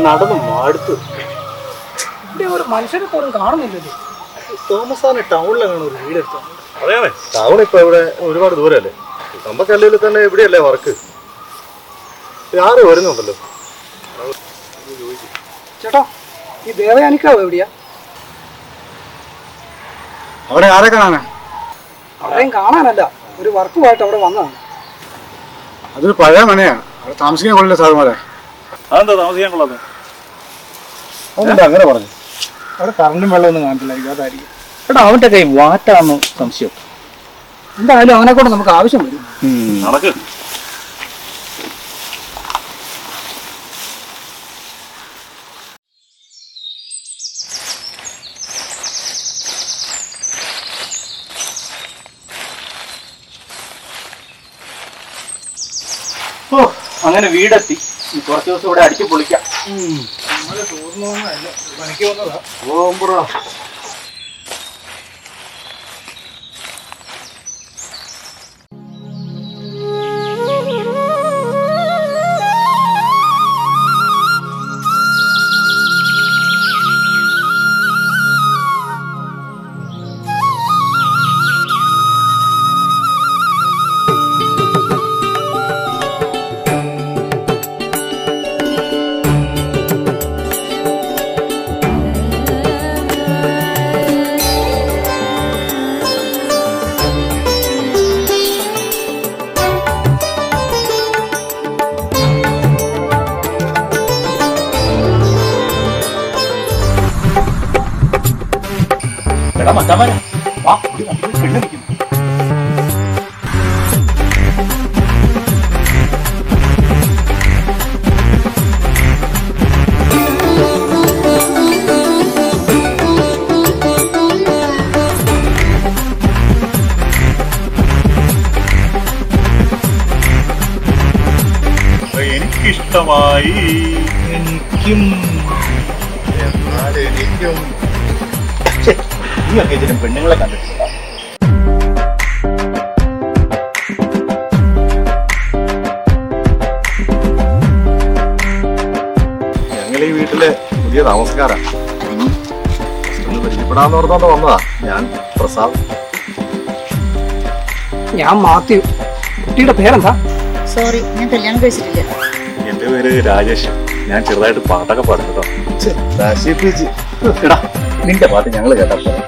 നടന്ന് മടുത്തു ഇവിടെ ഒരു മനുഷ്യനെ പോലും കാണുന്നില്ലല്ലോ തോമസ് സാറിന് ടൗണിലാണ് ഒരു വീട് എടുത്തത് അതെയാണ് ടൗൺ ഇപ്പൊ ഇവിടെ ഒരുപാട് ദൂരല്ലേ കമ്പക്കല്ലയിൽ തന്നെ ഇവിടെയല്ലേ വർക്ക് ആരും വരുന്നുണ്ടല്ലോ ചേട്ടാ ഈ ദേവയാനിക്കാവ് എവിടെയാ അവിടെ ആരെ കാണാനാ അവിടെയും കാണാനല്ല ഒരു വർക്കുമായിട്ട് അവിടെ വന്നതാണ് അതൊരു പഴയ മനയാണ് അവിടെ താമസിക്കാൻ കൊള്ളില്ല സാറുമാരെ അതെന്താ താമസിക്കാൻ കൊള്ളാതെ അതുകൊണ്ട് അങ്ങനെ പറഞ്ഞു അവിടെ കറണ്ടും വെള്ളമൊന്നും കാണില്ലായിരിക്കും അതായിരിക്കും എടാ അവന്റെ കൈ വാറ്റാന്ന് സംശയം എന്തായാലും അവനെ കൊണ്ട് നമുക്ക് ആവശ്യം വരും നടക്ക് ഓ അങ്ങനെ വീടെത്തി ഇനി കുറച്ച് ദിവസം ഇവിടെ അടിച്ചു പൊളിക്കാം എടാ മച്ചാമാരെ വാ ഒരു വണ്ടി പെണ്ണ് നിൽക്കുന്നു എനിക്കിഷ്ടമായി എനിക്കും എന്നാൽ എനിക്കും നീയൊക്കെ ഇതിനും പെണ്ണുങ്ങളെ കണ്ടിട്ടില്ല ഞങ്ങൾ ഈ വീട്ടിലെ പുതിയ താമസക്കാരാ ഒന്ന് പരിചയപ്പെടാന്ന് ഓർത്തോണ്ട് വന്നതാ ഞാൻ പ്രസാദ് ഞാൻ മാത്യു കുട്ടിയുടെ പേരെന്താ സോറി ഞാൻ കല്യാണം കഴിച്ചിട്ടില്ല എന്റെ പേര് രാജേഷ് ഞാൻ ചെറുതായിട്ട് പാട്ടൊക്കെ പാടും കേട്ടോ നശിപ്പിച്ച് എടാ നിന്റെ പാട്ട് ഞങ്ങൾ കേട്ടാ പോരെ.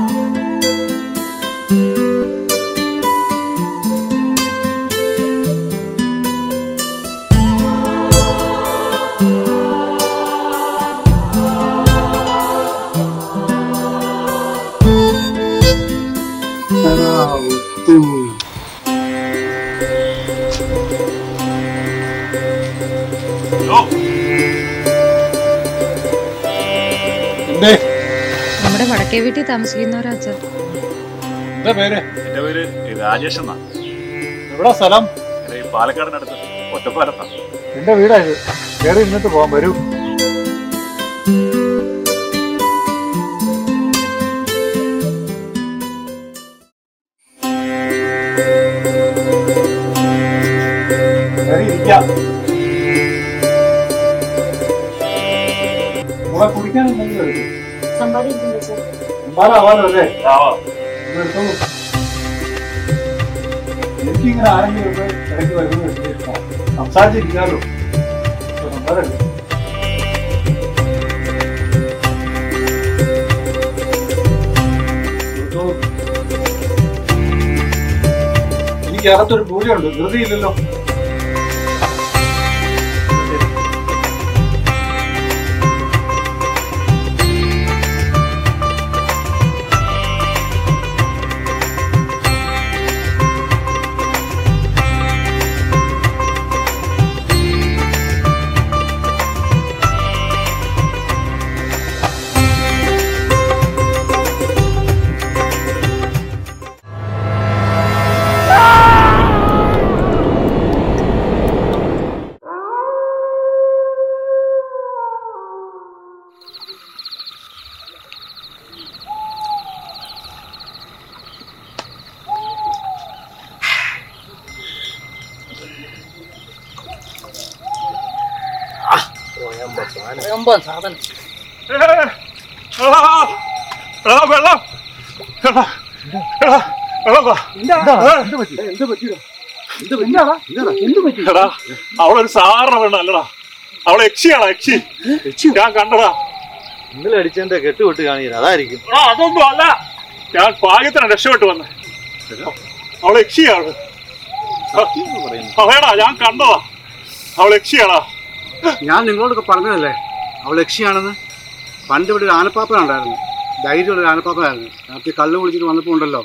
എന്തേ നമ്മുടെ വടക്കേ വീട്ടിൽ താമസിക്കുന്നവരാച്ച എന്താ പേര് എന്റെ പേര് രാജേഷ് എന്നാ എവിടെ സ്ഥലം എന്റെ ഈ പാലക്കാടിനടുത്ത് ഒറ്റപ്പാലത്താ എന്റെ വീടാ ഇത് കയറി ഇന്നിട്ട് പോകാൻ വരൂ കയറി ഇരിക്കാം. കൂടെ കുടിക്കാൻ എന്തെങ്കിലും എടുക്കും. ഉമ്മാനാവാലോ അല്ലേ? ഇത് എടുത്തോളൂ. എനിക്കിങ്ങനെ ആരെങ്കിലും ഒക്കെ ഇടയ്ക്ക് വരുന്നത് എനിക്ക് ഇഷ്ടമാണ്. സംസാരിച്ചിരിക്കാമല്ലോ ഇപ്പൊ സംസാരമില്ല. എടുത്തോളൂ. എനിക്ക് അകത്തൊരു പൂജയുണ്ട് ധൃതിയില്ലല്ലോ സ്വയംഭം സാധനം വെള്ളം വെള്ളം എടാ അവളൊരു സാറിന് വേണ്ട അല്ലടാ അവളെ യക്ഷിയാടാ യക്ഷി ഞാൻ കണ്ടടാ ഇന്നലെ അടിച്ചതിന്റെ കെട്ടുവിട്ട് കാണില്ല അതായിരിക്കും എടാ അതൊന്നും അല്ല ഞാൻ ഭാഗ്യത്തിന് രക്ഷപ്പെട്ടു വന്ന് അവളെ യക്ഷിയാണ് അതേടാ ഞാൻ കണ്ടതാ അവളെ യക്ഷിയാടാ ഞാൻ നിങ്ങളോടൊക്കെ പറഞ്ഞതല്ലേ അവൾ ലക്ഷ്യമാണെന്ന് പണ്ട് ഇവിടെ ഒരു ആനപ്പാപ്പനുണ്ടായിരുന്നു ധൈര്യമുള്ള ഒരു ആനപ്പാപ്പനായിരുന്നു രാത്രി കള്ളു കുടിച്ചിട്ട് വന്നപ്പോൾ ഉണ്ടല്ലോ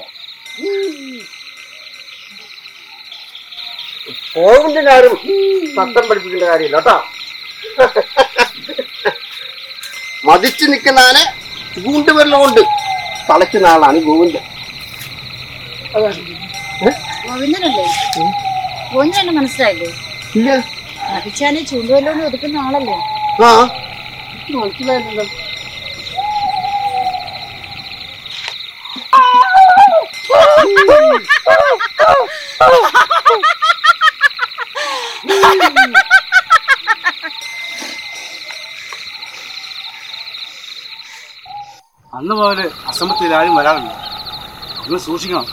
ഗോവിന്ദനാരും സത്യം പഠിപ്പിക്കേണ്ട കാര്യമില്ല കേട്ടോ മതിച്ചു നിൽക്കുന്നതിനെ ചൂണ്ടുവെള്ളം കൊണ്ട് തളയ്ക്കുന്ന ആളാണ് ഗോവിന്ദൻ ഗോവിന്ദനല്ലേ ഗോവിന്ദനെ മനസ്സിലായില്ലേ ഇല്ല മതിച്ചാനെ ചൂണ്ടുവല്ലോണ്ട് ഒതുക്കുന്ന ആളല്ലേ ആ മനസ്സിലായില്ലല്ലോ അന്ന് മുതൽ അസമത്തിൽ ആരും വരാറില്ല നിങ്ങൾ സൂക്ഷിക്കണം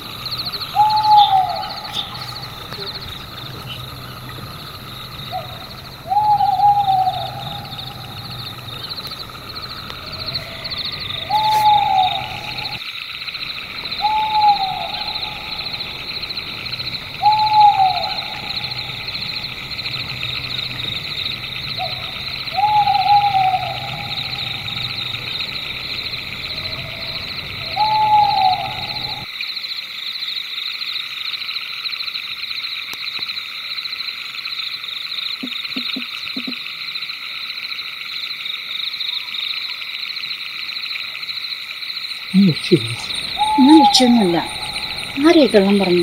ഞാൻ ലക്ഷ്യമൊന്നുമല്ല ആരെയാ കള്ളം പറഞ്ഞു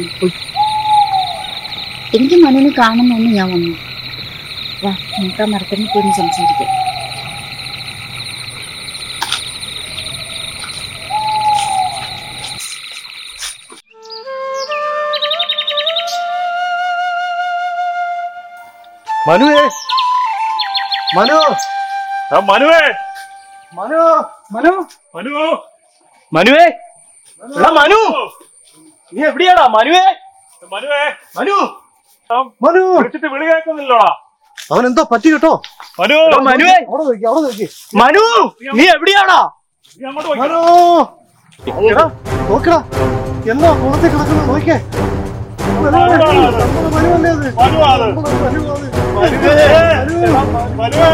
എനിക്ക് മനുവിനെ കാണുന്നൊന്ന് ഞാൻ വന്നു വാ നമുക്ക് ആ മരത്തിന് പോയി ഒന്ന് സംസാരിക്കാം മനുവേ മനു ആ മനുവേ മനു മനു മനു മനുവേ എടാ മനു നീ എവിടെയാടാ മനുവേ മനുവേ മനു മനു വിളിച്ചിട്ട് വിളി കേൾക്കുന്നില്ലോടാ അവൻ എന്തോ പറ്റി കേട്ടോ മനു എടാ മനുവേ അവിടെ നോക്കി അവിടെ നോക്കി മനു നീ എവിടെയാടാ നീ അങ്ങോട്ട് പോയി മനു എടാ നോക്കടാ എന്താ കുളത്തിൽ കിടക്കുന്നത് നോക്കിയേ മനുവാണ് അത്. നമ്മുടെ മനുവല്ലേ അത്? മനുവാ അത്. നമ്മുടെ മനുവാ അത്. മനുവേ മനുവേ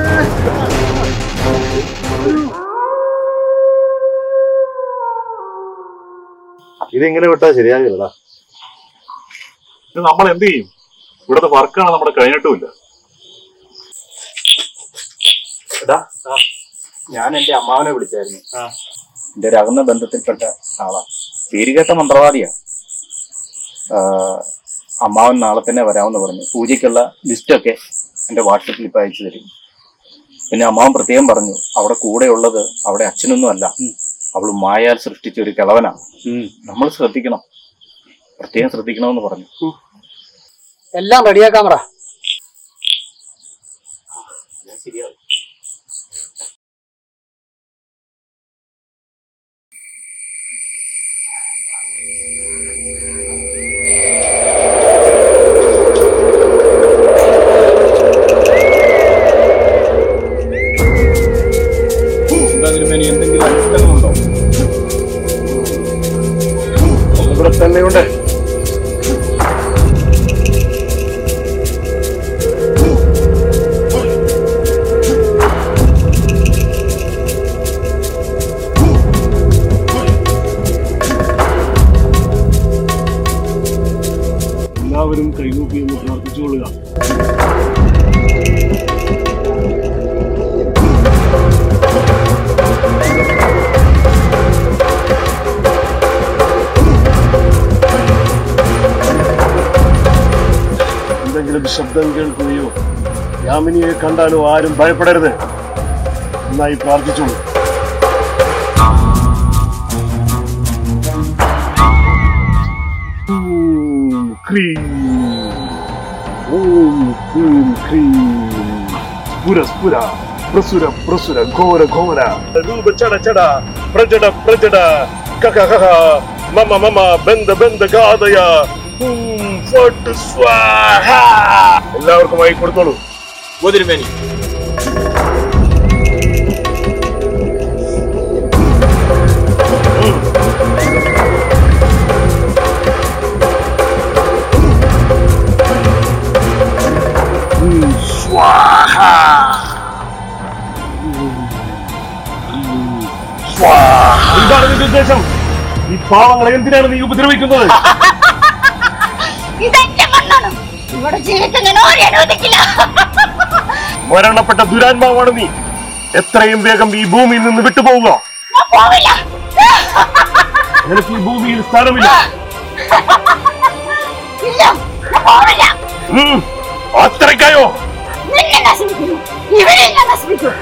ഇതിങ്ങനെ വിട്ടാ ശരിയാകില്ലടാ ഇത് നമ്മൾ എന്ത് ചെയ്യും ഇവിടുത്തെ വർക്കാണ് നമ്മുടെ കഴിഞ്ഞിട്ടുമില്ല എടാ ഞാൻ എന്റെ അമ്മാവനെ വിളിച്ചായിരുന്നു ആ. എന്റെ ഒരു അകന്ന ബന്ധത്തിൽപ്പെട്ട ആളാ പേരുകേട്ട മന്ത്രവാദിയാ ആ, അമ്മാവൻ നാളെ തന്നെ വരാമെന്ന് പറഞ്ഞു പൂജയ്ക്കുള്ള ലിസ്റ്റൊക്കെ എന്റെ വാട്സപ്പിൽ ഇപ്പൊ അയച്ചു തരും പിന്നെ അമ്മാവൻ പ്രത്യേകം പറഞ്ഞു അവിടെ കൂടെ ഉള്ളത് അവിടെ അച്ഛനൊന്നും അല്ല അവള് മായാൽ സൃഷ്ടിച്ച ഒരു കിളവനാ നമ്മൾ ശ്രദ്ധിക്കണം പ്രത്യേകം ശ്രദ്ധിക്കണമെന്ന് പറഞ്ഞു എല്ലാം റെഡിയാക്കാൻ പറ ശരിയാവും എന്തെങ്കിലും ഇനി എന്തെങ്കിലും അനിഷ്ടങ്ങളുണ്ടോ ഇവിടെ തന്നെയുണ്ട് എല്ലാവരും കൈകൂപ്പി എന്ന് പ്രാർത്ഥിച്ചുകൊള്ളുക എന്തെങ്കിലും ശബ്ദം കേൾക്കുകയോ യാമിനിയെ കണ്ടാലോ ആരും ഭയപ്പെടരുത് നന്നായി പ്രാർത്ഥിച്ചോളൂ ഓം ക്രീം ഓം ക്രീം ക്രീം സ്ഫുര സ്ഫുര പ്രസുര പ്രസുര ഘോര ഘോര രൂപ ചട ചട പ്രജട പ്രജട കക കക മമ മമ ബന്ധ ബന്ധ ഗാതയ ഹും, ഫട്ട് സ്വാഹ എല്ലാവർക്കും വായി കൊടുത്തോളൂ ഗോതിരുമേനി സ്വാഹ സ്വാഹ എന്താണ് നിന്റെ ഉദ്ദേശം ഈ പാവങ്ങളെ എന്തിനാണ് നീ ഉപദ്രവിക്കുന്നത് ഇതെന്റെ മണ്ണാണ് ഇവിടെ ജീവിക്കാൻ ഞാൻ ഓരെ അനുവദിക്കില്ല മരണപ്പെട്ട ദുരാത്മാവാണ് നീ എത്രയും വേഗം ഈ ഭൂമിയിൽ നിന്ന് വിട്ടുപോവുക ഞാൻ പോവില്ല നിനക്ക് ഈ ഭൂമിയിൽ സ്ഥാനമില്ല ഇല്ല ഞാൻ പോവില്ല ഉം, അത്രയ്ക്കായോ നിന്നെ നശിപ്പിക്കുന്നു ഇവരെ ഞാൻ നശിപ്പിക്കും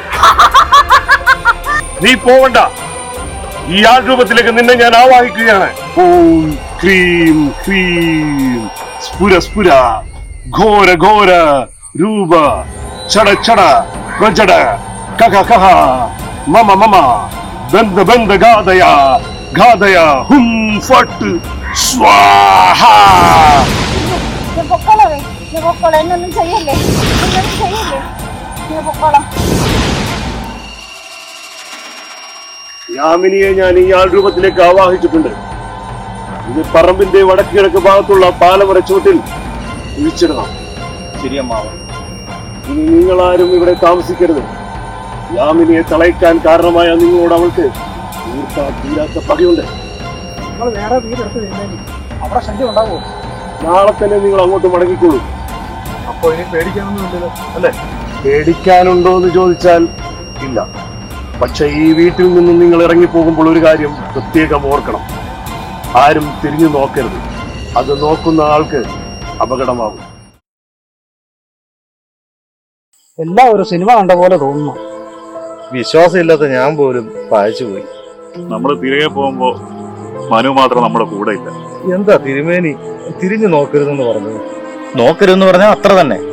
നീ പോവണ്ട ഈ ആൾരൂപത്തിലേക്ക് നിന്നെ ഞാൻ ആവാഹിക്കുകയാണ് ഓം ക്രീം ക്രീം സ്ഫുര സ്ഫുര ഘോര ഘോര രൂപ ചട ചട പ്രജട കഹ കഹ മമ മമ ബന്ധ ബന്ധ ഗാതയ ഗാതയ ഹും ഫട്ട് സ്വാഹ ഞാൻ പൊക്കോളവേ ഞാൻ പൊക്കോളാം എന്നൊന്നും ചെയ്യല്ലേ എന്നൊന്നും ചെയ്യല്ലേ ഞാൻ പൊക്കോളാം യാമിനിയെ ഞാൻ ഈ ആൾരൂപത്തിലേക്ക് ആവാഹിച്ചിട്ടുണ്ട് ഇത് പറമ്പിന്റെ വടക്ക് കിഴക്ക് ഭാഗത്തുള്ള പാലമര ചുവട്ടിൽ കുഴിച്ചിടണം ശരി അമ്മാവൻ ഇനി നിങ്ങളാരും ഇവിടെ താമസിക്കരുത് യാമിനിയെ തളയ്ക്കാൻ കാരണമായ നിങ്ങളോട് അവൾക്ക് തീർത്താ തീരാത്ത പകയുണ്ട് നമ്മൾ വേറെ വീടെടുത്ത് നിന്നേനി അവിടെ ശല്യം ഉണ്ടാവുമോ നാളെ തന്നെ നിങ്ങൾ അങ്ങോട്ട് മടങ്ങിക്കോളൂ അപ്പൊ ഇനി പേടിക്കാനൊന്നുമില്ലല്ലോ അല്ലേ പേടിക്കാനുണ്ടോ എന്ന് ചോദിച്ചാൽ ഇല്ല പക്ഷെ ഈ വീട്ടിൽ നിന്നും നിങ്ങൾ ഇറങ്ങിപ്പോകുമ്പോൾ ഒരു കാര്യം പ്രത്യേകം ഓർക്കണം ആരും തിരിഞ്ഞു നോക്കരുത് അത് നോക്കുന്ന ആൾക്ക് അപകടമാകും എല്ലാം ഒരു സിനിമ കണ്ട പോലെ തോന്നുന്നു വിശ്വാസമില്ലാത്ത ഞാൻ പോലും വായിച്ചു പോയി നമ്മൾ തിരികെ പോകുമ്പോ മനു മാത്രം നമ്മുടെ കൂടെ ഇല്ല എന്താ തിരുമേനി തിരിഞ്ഞു നോക്കരുതെന്ന് പറഞ്ഞത് നോക്കരുതെന്ന് പറഞ്ഞാൽ അത്ര തന്നെ